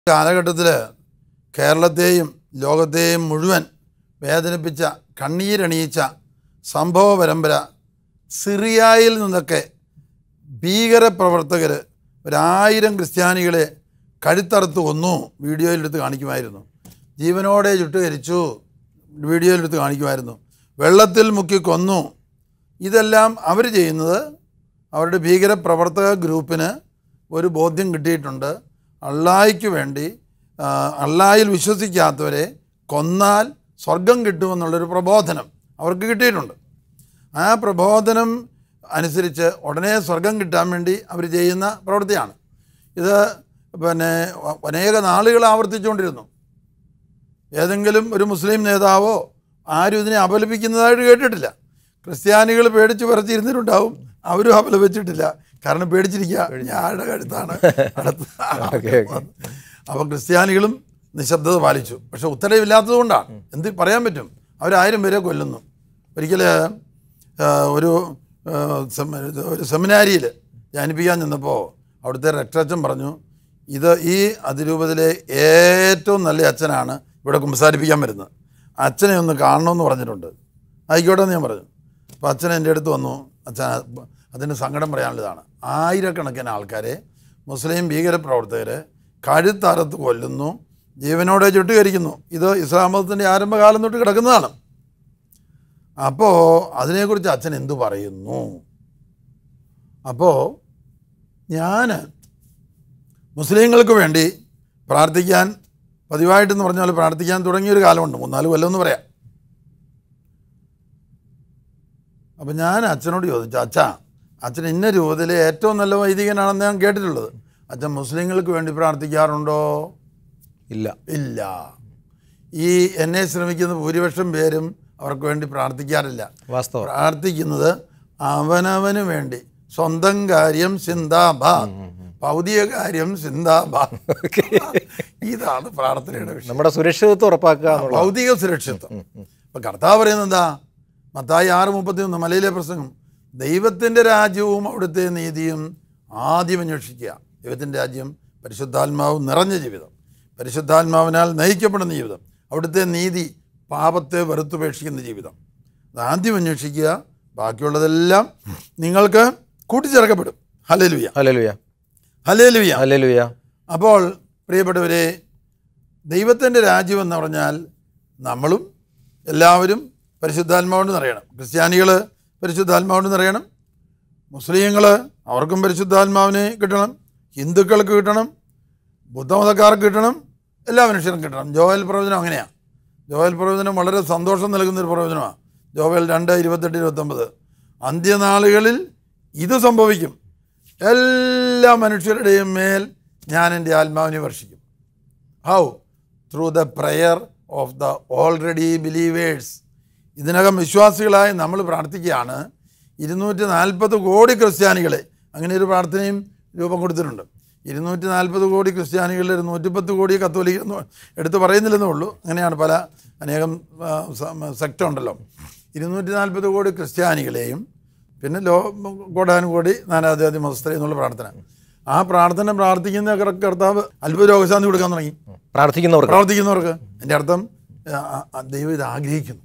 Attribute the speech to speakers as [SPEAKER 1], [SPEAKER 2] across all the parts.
[SPEAKER 1] കാലഘട്ടത്തിൽ കേരളത്തെയും ലോകത്തെയും മുഴുവൻ വേദനിപ്പിച്ച കണ്ണീരണിയിച്ച സംഭവ പരമ്പര സിറിയായിൽ നിന്നൊക്കെ ഭീകരപ്രവർത്തകർ ഒരായിരം ക്രിസ്ത്യാനികളെ കഴുത്തറുത്ത് കൊന്നു വീഡിയോയിലെടുത്ത് കാണിക്കുമായിരുന്നു ജീവനോടെ ചുട്ടുകരിച്ചു വീഡിയോയിലെടുത്ത് കാണിക്കുമായിരുന്നു വെള്ളത്തിൽ മുക്കി കൊന്നു ഇതെല്ലാം അവർ ചെയ്യുന്നത് അവരുടെ ഭീകരപ്രവർത്തക ഗ്രൂപ്പിന് ഒരു ബോധ്യം കിട്ടിയിട്ടുണ്ട് അള്ളാഹിക്ക് വേണ്ടി ആ, അള്ളാഹിൽ വിശ്വസിക്കാത്തവരെ കൊന്നാൽ സ്വർഗം കിട്ടുമെന്നുള്ളൊരു പ്രബോധനം അവർക്ക് കിട്ടിയിട്ടുണ്ട് ആ പ്രബോധനം അനുസരിച്ച് ഉടനെ സ്വർഗം കിട്ടാൻ വേണ്ടി അവർ ചെയ്യുന്ന പ്രവൃത്തിയാണ് ഇത് പിന്നെ അനേക നാളുകൾ ആവർത്തിച്ചുകൊണ്ടിരുന്നു ഏതെങ്കിലും ഒരു മുസ്ലിം നേതാവോ ആരും ഇതിനെ അപലപിക്കുന്നതായിട്ട് കേട്ടിട്ടില്ല ക്രിസ്ത്യാനികൾ പേടിച്ച് പറിച്ചിരുന്നിട്ടുണ്ടാവും അവരും അപലപിച്ചിട്ടില്ല കാരണം പേടിച്ചിരിക്കുക ഞായുടെ കഴുത്താണ് അടുത്ത
[SPEAKER 2] ഓക്കെ, ഓക്കെ.
[SPEAKER 1] അപ്പം ക്രിസ്ത്യാനികളും നിശബ്ദത പാലിച്ചു പക്ഷെ ഉത്തരവില്ലാത്തത് കൊണ്ടാണ് എന്ത് പറയാൻ പറ്റും അവരായിരം പേരെ കൊല്ലുന്നു ഒരിക്കൽ ഒരു ആ, സെമ- ഒരു സെമിനാരിയിൽ ധ്യാനിപ്പിക്കാൻ ചെന്നപ്പോൾ അവിടുത്തെ രക്ഷാച്ചൻ പറഞ്ഞു ഇത് ഈ അതിരൂപത്തിലെ ഏറ്റവും നല്ല അച്ഛനാണ് ഇവിടെ കുമ്പസാരിപ്പിക്കാൻ വരുന്നത് അച്ഛനെ ഒന്ന് കാണണമെന്ന് പറഞ്ഞിട്ടുണ്ട് ആയിക്കോട്ടെ എന്ന് ഞാൻ പറഞ്ഞു അപ്പോൾ അച്ഛൻ എൻ്റെ അടുത്ത് വന്നു അച്ഛൻ അതിന് സങ്കടം പറയാനുള്ളതാണ് ആയിരക്കണക്കിന് ആൾക്കാരെ മുസ്ലിം ഭീകരപ്രവർത്തകർ കഴുത്തറത്ത് കൊല്ലുന്നു ജീവനോടെ ചുട്ടുകരിക്കുന്നു ഇത് ഇസ്ലാം മതത്തിൻ്റെ ആരംഭകാലം തൊട്ട് കിടക്കുന്നതാണ് അപ്പോൾ അതിനെക്കുറിച്ച് അച്ഛൻ എന്തു പറയുന്നു അപ്പോൾ ഞാൻ മുസ്ലിങ്ങൾക്ക് വേണ്ടി പ്രാർത്ഥിക്കാൻ പതിവായിട്ടെന്ന് പറഞ്ഞാൽ പ്രാർത്ഥിക്കാൻ തുടങ്ങിയൊരു കാലമുണ്ട് മൂന്നാല് കൊല്ലം എന്ന് പറയാം അപ്പം ഞാൻ അച്ഛനോട് ചോദിച്ചു അച്ഛാ അച്ഛൻ ഇന്ന രൂപത്തിലെ ഏറ്റവും നല്ല വൈദികനാണെന്ന് ഞാൻ കേട്ടിട്ടുള്ളത് അച്ഛൻ മുസ്ലിങ്ങൾക്ക് വേണ്ടി പ്രാർത്ഥിക്കാറുണ്ടോ
[SPEAKER 2] ഇല്ല
[SPEAKER 1] ഇല്ല ഈ എന്നെ ശ്രമിക്കുന്ന ഭൂരിപക്ഷം പേരും അവർക്ക് വേണ്ടി പ്രാർത്ഥിക്കാറില്ല
[SPEAKER 2] വാസ്തവം
[SPEAKER 1] പ്രാർത്ഥിക്കുന്നത് അവനവന് വേണ്ടി സ്വന്തം കാര്യം സിന്ദാബാദ് ഭൗതിക കാര്യം സിന്ദാബാദ് ഇതാണ് പ്രാർത്ഥനയുടെ വിഷയം
[SPEAKER 2] നമ്മുടെ സുരക്ഷിതത്വം ഉറപ്പാക്കുക എന്നുള്ള
[SPEAKER 1] ഭൗതിക സുരക്ഷിതത്വം ഇപ്പൊ കർത്താവ് പറയുന്നത് എന്താ മത്തായി ആറ് മുപ്പത്തി ഒന്ന് മലയിലെ പ്രസംഗം ദൈവത്തിൻ്റെ രാജ്യവും അവിടുത്തെ നീതിയും ആദ്യം അന്വേഷിക്കുക ദൈവത്തിൻ്റെ രാജ്യം പരിശുദ്ധാത്മാവ് നിറഞ്ഞ ജീവിതം പരിശുദ്ധാത്മാവിനാൽ നയിക്കപ്പെടുന്ന ജീവിതം അവിടുത്തെ നീതി പാപത്തെ വെറുത്തുപേക്ഷിക്കുന്ന ജീവിതം അത് ആദ്യം അന്വേഷിക്കുക ബാക്കിയുള്ളതെല്ലാം നിങ്ങൾക്ക് കൂട്ടിച്ചേർക്കപ്പെടും ഹലേലുയ
[SPEAKER 2] ഹല്ലേലൂയ
[SPEAKER 1] ഹലേലുയ
[SPEAKER 2] ഹല്ലേലൂയ
[SPEAKER 1] അപ്പോൾ പ്രിയപ്പെട്ടവരെ ദൈവത്തിൻ്റെ രാജ്യം എന്ന് പറഞ്ഞാൽ നമ്മളും എല്ലാവരും പരിശുദ്ധാത്മാവുകൊണ്ട് നിറയണം ക്രിസ്ത്യാനികൾ പരിശുദ്ധാത്മാവുകൊണ്ട് നിറയണം മുസ്ലിങ്ങൾ അവർക്കും പരിശുദ്ധാത്മാവിനെ കിട്ടണം ഹിന്ദുക്കൾക്ക് കിട്ടണം ബുദ്ധമതക്കാർക്ക് കിട്ടണം എല്ലാ മനുഷ്യർക്കും കിട്ടണം ജോയൽ പ്രവചനം അങ്ങനെയാണ് ജോയൽ പ്രവചനം വളരെ സന്തോഷം നൽകുന്നൊരു പ്രവചനമാണ് ജോവൽ രണ്ട് ഇരുപത്തെട്ട് ഇരുപത്തൊമ്പത് അന്ത്യനാളുകളിൽ ഇത് സംഭവിക്കും എല്ലാ മനുഷ്യരുടെയും മേൽ ഞാൻ എൻ്റെ ആത്മാവിനെ വർഷിക്കും how through the prayer of the already believers ഇതിനകം വിശ്വാസികളായി നമ്മൾ പ്രാർത്ഥിക്കുകയാണ് ഇരുന്നൂറ്റി നാൽപ്പത് കോടി ക്രിസ്ത്യാനികളെ അങ്ങനെ ഒരു പ്രാർത്ഥനയും രൂപം കൊടുത്തിട്ടുണ്ട് ഇരുന്നൂറ്റി നാൽപ്പത് കോടി ക്രിസ്ത്യാനികളിൽ ഒരു നൂറ്റിപ്പത്ത് കോടി കത്തോലിക്ക എന്ന് എടുത്ത് പറയുന്നില്ലെന്നേ ഉള്ളൂ അങ്ങനെയാണ് പല അനേകം സെക്ട് ഉണ്ടല്ലോ ഇരുന്നൂറ്റി നാൽപ്പത് കോടി ക്രിസ്ത്യാനികളെയും പിന്നെ ലോ കോടാനുകോടി നാനാജാതി മതസ്ഥരെ എന്നുള്ള പ്രാർത്ഥന ആ പ്രാർത്ഥന പ്രാർത്ഥിക്കുന്ന കർ- കർത്താവ് അത്ഭുത രോഗശാന്തി കൊടുക്കാൻ തുടങ്ങി
[SPEAKER 2] പ്രാർത്ഥിക്കുന്നവർക്ക്
[SPEAKER 1] പ്രവർത്തിക്കുന്നവർക്ക് എൻ്റെ അർത്ഥം ആ, ആ, ദൈവം ഇത് ആഗ്രഹിക്കുന്നു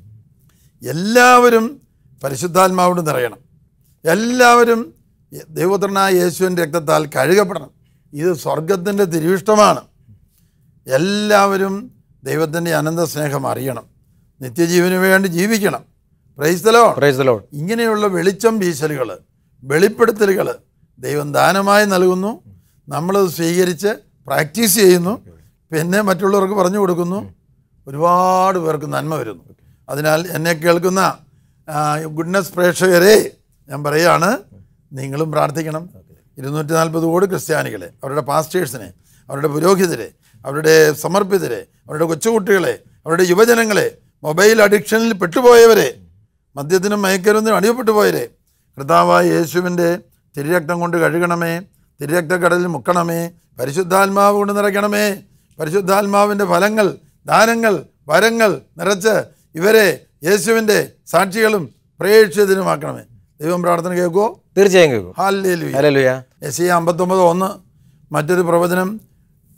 [SPEAKER 1] എല്ലാവരും പരിശുദ്ധാത്മാവോട് നിറയണം എല്ലാവരും ദൈവപുത്രനായ യേശുവിൻ്റെ രക്തത്താൽ കഴുകപ്പെടണം ഇത് സ്വർഗത്തിൻ്റെ തിരുവിഷ്ടമാണ് എല്ലാവരും ദൈവത്തിൻ്റെ അനന്ത സ്നേഹം അറിയണം നിത്യജീവന് വേണ്ടി ജീവിക്കണം പ്രൈസ്തലോ
[SPEAKER 2] പ്രൈസ് ദി ലോർഡ്
[SPEAKER 1] ഇങ്ങനെയുള്ള വെളിച്ചം വീശലുകൾ വെളിപ്പെടുത്തലുകൾ ദൈവം ദാനമായി നൽകുന്നു നമ്മളത് സ്വീകരിച്ച് പ്രാക്ടീസ് ചെയ്യുന്നു പിന്നെ മറ്റുള്ളവർക്ക് പറഞ്ഞു കൊടുക്കുന്നു ഒരുപാട് പേർക്ക് നന്മ വരുന്നു അതിനാൽ എന്നെ കേൾക്കുന്ന ഗുഡ്നസ് പ്രേക്ഷകരെ ഞാൻ പറയുകയാണ് നിങ്ങളും പ്രാർത്ഥിക്കണം ഇരുന്നൂറ്റി നാൽപ്പത് കോടി ക്രിസ്ത്യാനികളെ അവരുടെ പാസ്റ്റേഴ്സിനെ അവരുടെ പുരോഹിതരെ അവരുടെ സമർപ്പിതരെ അവരുടെ കൊച്ചുകുട്ടികളെ അവരുടെ യുവജനങ്ങളെ മൊബൈൽ അഡിക്ഷനിൽ പെട്ടുപോയവരെ മദ്യത്തിനും മയക്കരുന്നിനും അടിയപ്പെട്ടു പോയരെ കർത്താവായ യേശുവിൻ്റെ തിരുരക്തം കൊണ്ട് കഴുകണമേ തിരുരക്തക്കടലിൽ മുക്കണമേ പരിശുദ്ധാത്മാവ് കൊണ്ട് നിറയ്ക്കണമേ പരിശുദ്ധാത്മാവിൻ്റെ ഫലങ്ങൾ ദാനങ്ങൾ വരങ്ങൾ നിറച്ച് ഇവരെ യേശുവിൻ്റെ സാക്ഷികളും പ്രേക്ഷിതനുമാക്കണമേ ദൈവം പ്രാർത്ഥന കേൾക്കുമോ
[SPEAKER 2] തീർച്ചയായും കേൾക്കും
[SPEAKER 1] ഹാലേലുയ
[SPEAKER 2] ഹല്ലേലൂയ
[SPEAKER 1] എസ് ഇ അമ്പത്തൊമ്പത് ഒന്ന് മറ്റൊരു പ്രവചനം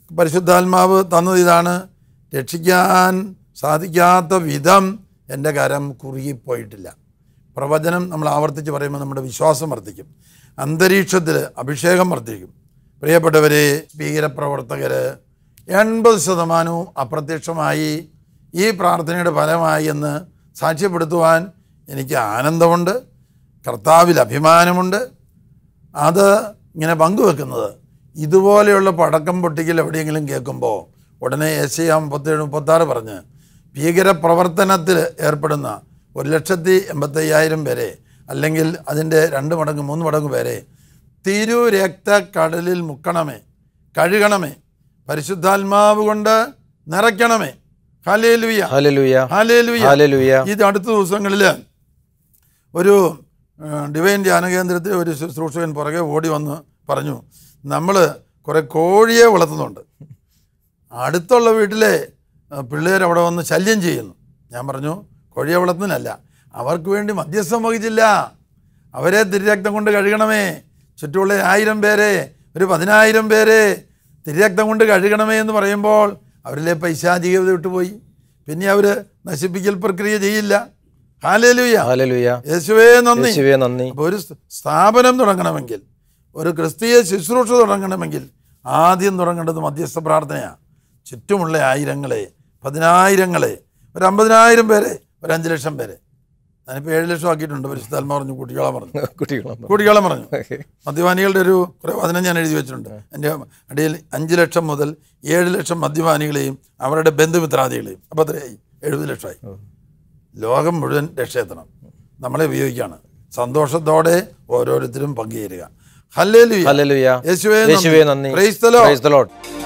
[SPEAKER 1] പരിശുദ്ധാത്മാവ് തന്നത് ഇതാണ് രക്ഷിക്കാൻ സാധിക്കാത്ത വിധം എൻ്റെ കരം കുറുകിപ്പോയിട്ടില്ല പ്രവചനം നമ്മൾ ആവർത്തിച്ച് പറയുമ്പോൾ നമ്മുടെ വിശ്വാസം വർദ്ധിക്കും അന്തരീക്ഷത്തിൽ അഭിഷേകം വർദ്ധിക്കും പ്രിയപ്പെട്ടവരെ ഭീകരപ്രവർത്തകർ എൺപത് ശതമാനവും അപ്രത്യക്ഷമായി ഈ പ്രാർത്ഥനയുടെ ഫലമായി എന്ന് സാക്ഷ്യപ്പെടുത്തുവാൻ എനിക്ക് ആനന്ദമുണ്ട് കർത്താവിൽ അഭിമാനമുണ്ട് അത് ഇങ്ങനെ പങ്കുവെക്കുന്നത് ഇതുപോലെയുള്ള പടക്കം പൊട്ടിക്കൽ എവിടെയെങ്കിലും കേൾക്കുമ്പോൾ ഉടനെ എസ് ഐ മുപ്പത്തേഴ് മുപ്പത്താറ് പറഞ്ഞ് ഭീകരപ്രവർത്തനത്തിൽ ഏർപ്പെടുന്ന ഒരു ലക്ഷത്തി എൺപത്തയ്യായിരം പേരെ അല്ലെങ്കിൽ അതിൻ്റെ രണ്ട് മടങ്ങ് മൂന്ന് മടങ്ങ് പേരെ തിരുരക്ത കടലിൽ മുക്കണമേ കഴുകണമേ പരിശുദ്ധാത്മാവ് കൊണ്ട് നിറയ്ക്കണമേ ഹാലേലുയ
[SPEAKER 2] ഹല്ലേലൂയ
[SPEAKER 1] ഹാലേലുയ
[SPEAKER 2] ഹല്ലേലൂയ
[SPEAKER 1] ഇത് അടുത്ത ദിവസങ്ങളിൽ ഒരു ആ, ഡിവൈൻ ധ്യാന കേന്ദ്രത്തിൽ ഒരു ശുശ്രൂഷകൻ പുറകെ ഓടി വന്ന് പറഞ്ഞു നമ്മൾ കുറേ കോഴിയെ വളർത്തുന്നുണ്ട് അടുത്തുള്ള വീട്ടിലെ ആ, പിള്ളേർ അവിടെ വന്ന് ശല്യം ചെയ്യുന്നു ഞാൻ പറഞ്ഞു കോഴിയെ വളർത്തുന്നതല്ല അവർക്ക് വേണ്ടി മധ്യസ്ഥം വഹിച്ചില്ല അവരെ തിരുരക്തം കൊണ്ട് കഴുകണമേ ചുറ്റുമുള്ള ആയിരം പേരെ ഒരു പതിനായിരം പേരെ തിരുരക്തം കൊണ്ട് കഴുകണമേ എന്ന് പറയുമ്പോൾ അവരിലെ പൈശാചികത വിട്ടുപോയി പിന്നെ അവർ നശിപ്പിക്കൽ പ്രക്രിയ ചെയ്യില്ല ഹാലേലുയ
[SPEAKER 2] ഹല്ലേലൂയ
[SPEAKER 1] യേശുവേ നന്ദി
[SPEAKER 2] യേശുവേ നന്ദി
[SPEAKER 1] അപ്പോൾ ഒരു സ് സ്ഥാപനം തുടങ്ങണമെങ്കിൽ ഒരു ക്രിസ്തീയ ശുശ്രൂഷ തുടങ്ങണമെങ്കിൽ ആദ്യം തുടങ്ങേണ്ടത് മധ്യസ്ഥ പ്രാർത്ഥനയാണ് ചുറ്റുമുള്ള ആയിരങ്ങളെ പതിനായിരങ്ങളെ ഒരു അമ്പതിനായിരം പേരെ ഒരു അഞ്ച് ലക്ഷം പേരെ ഞാനിപ്പോൾ ഏഴ് ലക്ഷം ആക്കിയിട്ടുണ്ട് പരിശുദ്ധാത്മ പറഞ്ഞു കുട്ടികളെ പറഞ്ഞു
[SPEAKER 2] കുട്ടികളും
[SPEAKER 1] കുട്ടികളെ പറഞ്ഞു മദ്യപാനികളുടെ ഒരു കുറേ വചനം ഞാൻ എഴുതി വെച്ചിട്ടുണ്ട് എൻ്റെ അടിയിൽ അഞ്ച് ലക്ഷം മുതൽ ഏഴ് ലക്ഷം മദ്യപാനികളെയും അവരുടെ ബന്ധുമിത്രാദികളെയും അപ്പോൾ അത്രയായി എഴുപത് ലക്ഷമായി ലോകം മുഴുവൻ രക്ഷയെത്തണം നമ്മളെ ഉപയോഗിക്കുകയാണ് സന്തോഷത്തോടെ ഓരോരുത്തരും പങ്കുചേരുക ഹല്ലേലൂയ
[SPEAKER 2] ഹല്ലേലൂയ
[SPEAKER 1] യേശുവേ
[SPEAKER 2] യേശുവേ നന്ദി
[SPEAKER 1] praise the Lord
[SPEAKER 2] praise the Lord